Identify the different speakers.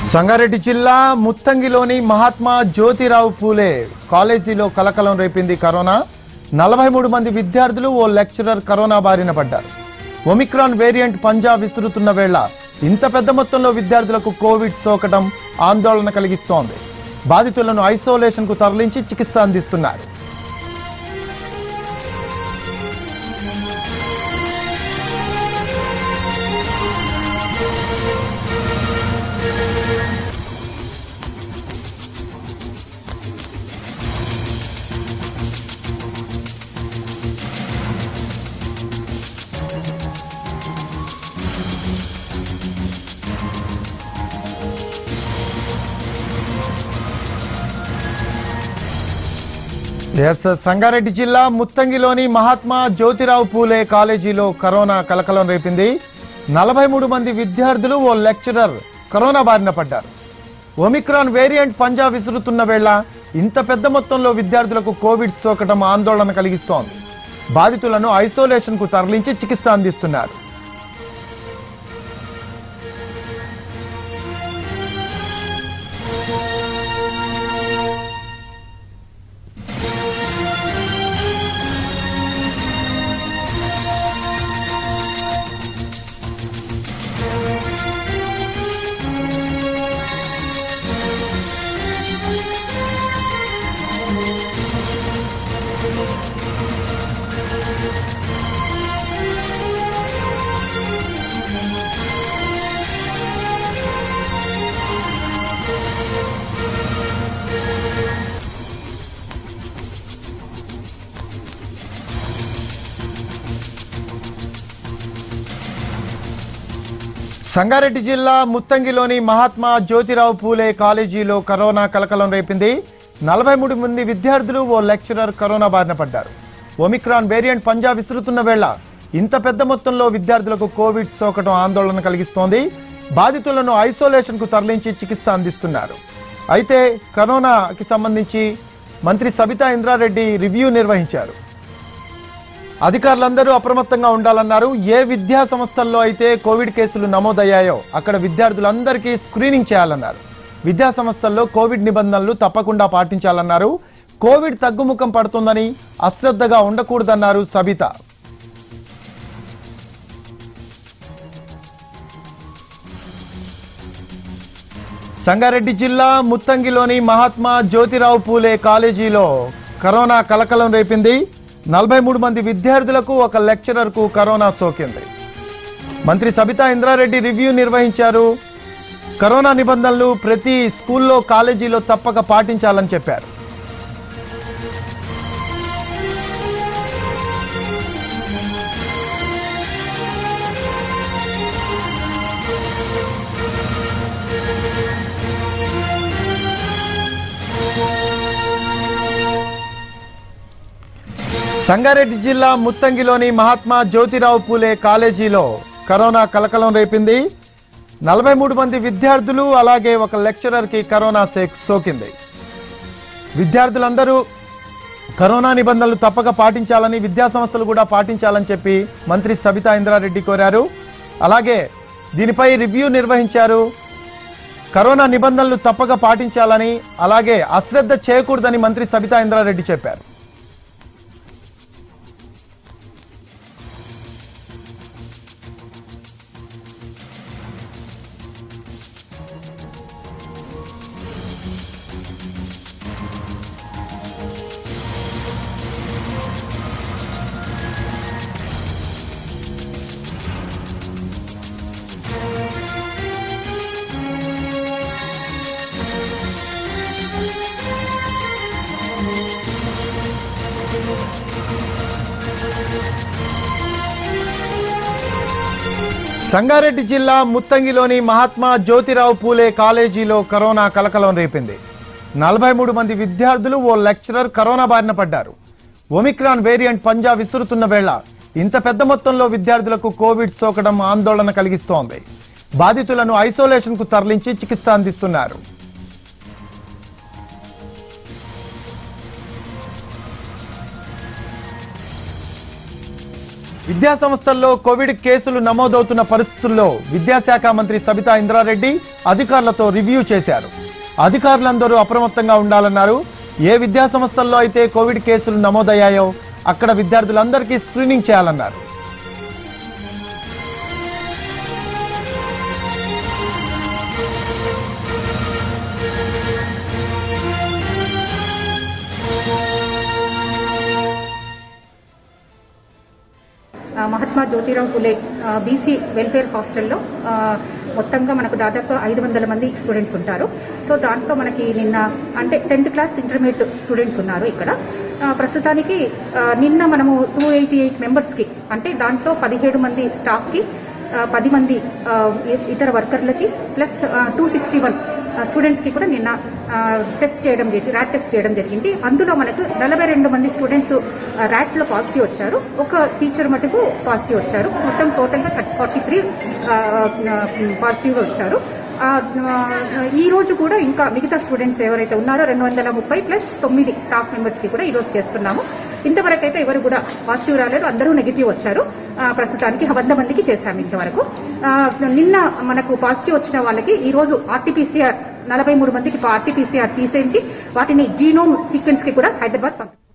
Speaker 1: సంగారెడ్డి జిల్లా ముత్తంగిలోని మహాత్మా జ్యోతిరావు పూలే కాలేజీలో కలకలం రేపింది కరోనా నలభై మూడు మంది విద్యార్థులు ఓ లెక్చరర్ కరోనా బారిన పడ్డారు ఒమిక్రాన్ వేరియంట్ పంజాబ్ విస్తురుతున్న వేళ ఇంత పెద్ద మొత్తంలో విద్యార్థులకు కోవిడ్ సోకటం ఆందోళన కలిగిస్తోంది బాధితులను ఐసోలేషన్కు తరలించి చికిత్స అందిస్తున్నారు ఎస్ సంగారెడ్డి జిల్లా ముత్తంగిలోని మహాత్మా జ్యోతిరావు పూలే కాలేజీలో కరోనా కలకలం రేపింది నలభై మూడు మంది విద్యార్థులు ఓ లెక్చరర్ కరోనా బారిన పడ్డారు ఒమిక్రాన్ వేరియంట్ పంజాబ్ విసురుతున్న వేళ ఇంత పెద్ద మొత్తంలో విద్యార్థులకు కోవిడ్ సోకటం ఆందోళన కలిగిస్తోంది బాధితులను ఐసోలేషన్కు తరలించి చికిత్స అందిస్తున్నారు సంగారెడ్డి జిల్లా ముత్తంగిలోని మహాత్మా జ్యోతిరావు పూలే కాలేజీలో కరోనా కలకలం రేపింది నలభై మూడు మంది విద్యార్థులు ఓ లెక్చరర్ కరోనా బారిన పడ్డారు ఒమిక్రాన్ వేరియంట్ పంజాబ్ విస్తృతున్న వేళ ఇంత పెద్ద మొత్తంలో విద్యార్థులకు కోవిడ్ సోకటం ఆందోళన కలిగిస్తోంది బాధితులను ఐసోలేషన్కు తరలించి చికిత్స అందిస్తున్నారు అయితే కరోనాకి సంబంధించి మంత్రి సబితా ఇంద్రారెడ్డి రివ్యూ నిర్వహించారు అధికారులందరూ అప్రమత్తంగా ఉండాలన్నారు ఏ విద్యా సంస్థల్లో అయితే కోవిడ్ కేసులు నమోదయ్యాయో అక్కడ విద్యార్థులందరికీ స్క్రీనింగ్ చేయాలన్నారు విద్యా సంస్థల్లో కోవిడ్ నిబంధనలు తప్పకుండా పాటించాలన్నారు కోవిడ్ తగ్గుముఖం పడుతుందని అశ్రద్ధగా ఉండకూడదన్నారు సబిత సంగారెడ్డి జిల్లా ముత్తంగిలోని మహాత్మా జ్యోతిరావు పూలే కాలేజీలో కరోనా కలకలం రేపింది నలభై మూడు మంది విద్యార్థులకు ఒక లెక్చరర్కు కరోనా సోకింది మంత్రి సబితా ఇంద్రారెడ్డి రివ్యూ నిర్వహించారు కరోనా నిబంధనలు ప్రతి స్కూల్లో కాలేజీలో తప్పక పాటించాలని చెప్పారు సంగారెడ్డి జిల్లా ముత్తంగిలోని మహాత్మా జ్యోతిరావు పూలే కాలేజీలో కరోనా కలకలం రేపింది నలభై మూడు మంది విద్యార్థులు అలాగే ఒక లెక్చరర్కి కరోనా సే- సోకింది విద్యార్థులందరూ కరోనా నిబంధనలు తప్పక పాటించాలని విద్యా సంస్థలు కూడా పాటించాలని చెప్పి మంత్రి సబితా ఇంద్రారెడ్డి కోరారు అలాగే దీనిపై రివ్యూ నిర్వహించారు కరోనా నిబంధనలు తప్పక పాటించాలని అలాగే అశ్రద్ధ చేయకూడదని మంత్రి సబితా ఇంద్రారెడ్డి చెప్పారు సంగారెడ్డి జిల్లా ముత్తంగిలోని మహాత్మా జ్యోతిరావు పూలే కాలేజీలో కరోనా కలకలం రేపింది నలభై మూడు మంది విద్యార్థులు ఓ లెక్చరర్ కరోనా బారిన పడ్డారు ఒమిక్రాన్ వేరియంట్ పంజాబ్ విస్తురుతున్న వేళ ఇంత పెద్ద మొత్తంలో విద్యార్థులకు కోవిడ్ సోకడం ఆందోళన కలిగిస్తోంది బాధితులను ఐసోలేషన్కు తరలించి చికిత్స అందిస్తున్నారు విద్యా సంస్థల్లో కోవిడ్ కేసులు నమోదవుతున్న పరిస్థితుల్లో విద్యాశాఖ మంత్రి సబితా ఇంద్రారెడ్డి అధికారులతో రివ్యూ చేశారు అధికారులందరూ అప్రమత్తంగా ఉండాలన్నారు ఏ విద్యా సంస్థల్లో అయితే కోవిడ్ కేసులు నమోదయ్యాయో అక్కడ విద్యార్థులందరికీ స్క్రీనింగ్ చేయాలన్నారు
Speaker 2: ఆ, మహాత్మా జ్యోతిరావు ఫులే ఆ, బీసీ వెల్ఫేర్ హాస్టల్లో ఆ, మొత్తంగా మనకు దాదాపు ఐదు వందల మంది స్టూడెంట్స్ ఉంటారు సో దాంట్లో మనకి నిన్న అంటే టెన్త్ క్లాస్ ఇంటర్మీడియట్ స్టూడెంట్స్ ఉన్నారు ఇక్కడ ఆ, ప్రస్తుతానికి ఆ, నిన్న మనము టూ ఎయిటీ ఎయిట్ మెంబర్స్కి అంటే దాంట్లో పదిహేడు మంది స్టాఫ్కి ఆ, పది మంది ఆ, ఇ- ఇతర వర్కర్లకి ప్లస్ టూ సిక్స్టీ వన్ స్టూడెంట్స్కి కూడా నిన్న ఆ, టెస్ట్ చేయడం జరిగింది ర్యాట్ టెస్ట్ చేయడం జరిగింది అందులో మనకు నలభై రెండు మంది స్టూడెంట్స్ ఆ, ర్యాట్లో పాజిటివ్ వచ్చారు ఒక టీచర్ మటుకు పాజిటివ్ వచ్చారు మొత్తం టోటల్గా ఫార్టీ త్రీ పాజిటివ్గా వచ్చారు ఆ, ఆ, ఈ రోజు కూడా ఇంకా మిగతా స్టూడెంట్స్ ఎవరైతే ఉన్నారో రెండు వందల ముప్పై ప్లస్ తొమ్మిది స్టాఫ్ మెంబర్స్ కి కూడా ఈ రోజు చేస్తున్నాము ఇంతవరకు అయితే ఎవరు కూడా పాజిటివ్ రాలేదు అందరూ నెగిటివ్ వచ్చారు ఆ, ప్రస్తుతానికి వంద మందికి చేశాము ఇంతవరకు ఆ, నిన్న మనకు పాజిటివ్ వచ్చిన వాళ్ళకి ఈ రోజు ఆర్టీపీసీఆర్ నలభై మూడు మందికి ఆర్టీపీసీఆర్ తీసేయించి వాటిని జీనోమ్ సీక్వెన్స్ కి కూడా హైదరాబాద్ పంపారు